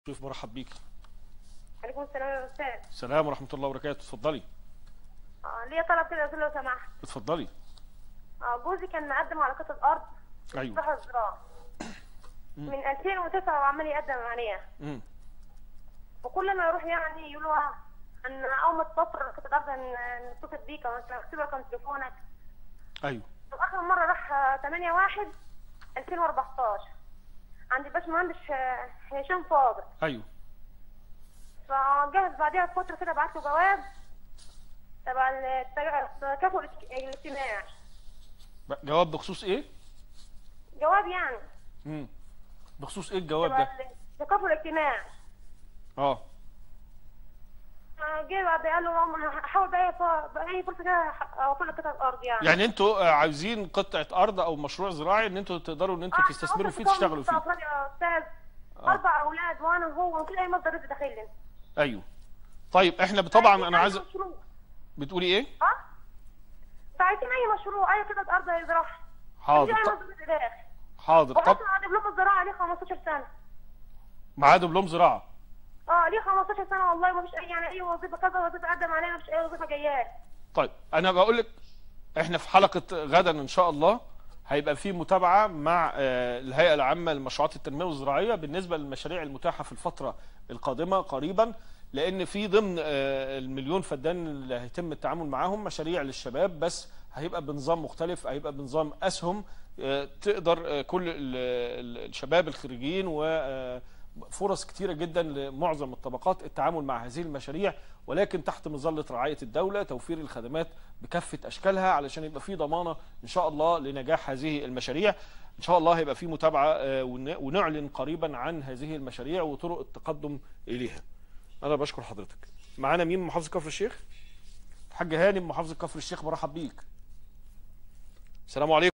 شوف مرحب بيك عليكم السلام يا استاذ السلام ورحمه الله وبركاته اتفضلي آه ليا طلب كده يا استاذ لو سمحت اتفضلي آه جوزي كان مقدم على قطعه ارض ايوه صح الزراعه من 2009 وعمال يقدم عليها امم وكل ما يروح يعني يقولوا آه، ان اول ما تفطر قطعه ارض ان نتصل بيك او انت اكتب رقم تليفونك ايوه واخر مره راح آه، 8 1 2014 عند الباشمهندس آه، هشام فاضل ايوه فجهز بعديها بفتره كده بعت له جواب تبع التج- التكافؤ الاجت- الاجتماعي بقى جواب بخصوص ايه جواب يعني امم بخصوص ايه الجواب تبع ده التكافؤ الاجتماعي اه جه بعد قال له ماما هحاول بأي ف- بأي فرصة كده أوفر لك قطعة أرض يعني يعني انتوا آه، عايزين قطعه ارض او مشروع زراعي ان انتوا تقدروا ان انتوا آه، تستثمروا أوفر فيه قطعة تشتغلوا فيه أفراد يا أستاذ آه. أربع أولاد وأنا وهو مفيش أي مصدر رزق داخل لي ايوه طيب احنا طبعا عايزين انا أي عايز مشروع بتقولي ايه أه فعايزين أي مشروع أي قطعة أرض يزرعها حاضر مفيش أي ط- مصدر رزق داخل حاضر طب وأصلا أنا دبلوم الزراعة ليه 15 سنة معاه دبلوم زراعه أه ليه 15 سنة والله مفيش أي يعني أي وظيفة كذا وظيفة أقدم عليها مفيش أي وظيفة جاية طيب انا بقول لك احنا في حلقه غدا ان شاء الله هيبقى في متابعه مع آه، الهيئه العامه لمشروعات التنميه الزراعيه بالنسبه للمشاريع المتاحه في الفتره القادمه قريبا لان في ضمن آه، المليون فدان اللي هيتم التعامل معاهم مشاريع للشباب بس هيبقى بنظام مختلف هيبقى بنظام اسهم آه، تقدر آه، كل ال- ال- الشباب الخريجين و آه، فرص كتيرة جدا لمعظم الطبقات التعامل مع هذه المشاريع ولكن تحت مظلة رعاية الدولة توفير الخدمات بكافة أشكالها علشان يبقى في ضمانة إن شاء الله لنجاح هذه المشاريع إن شاء الله هيبقى في متابعة آه، ون- ونعلن قريبا عن هذه المشاريع وطرق التقدم إليها أنا بشكر حضرتك معانا مين من محافظة كفر الشيخ الحاج هاني من محافظة كفر الشيخ برحب بيك السلام عليكم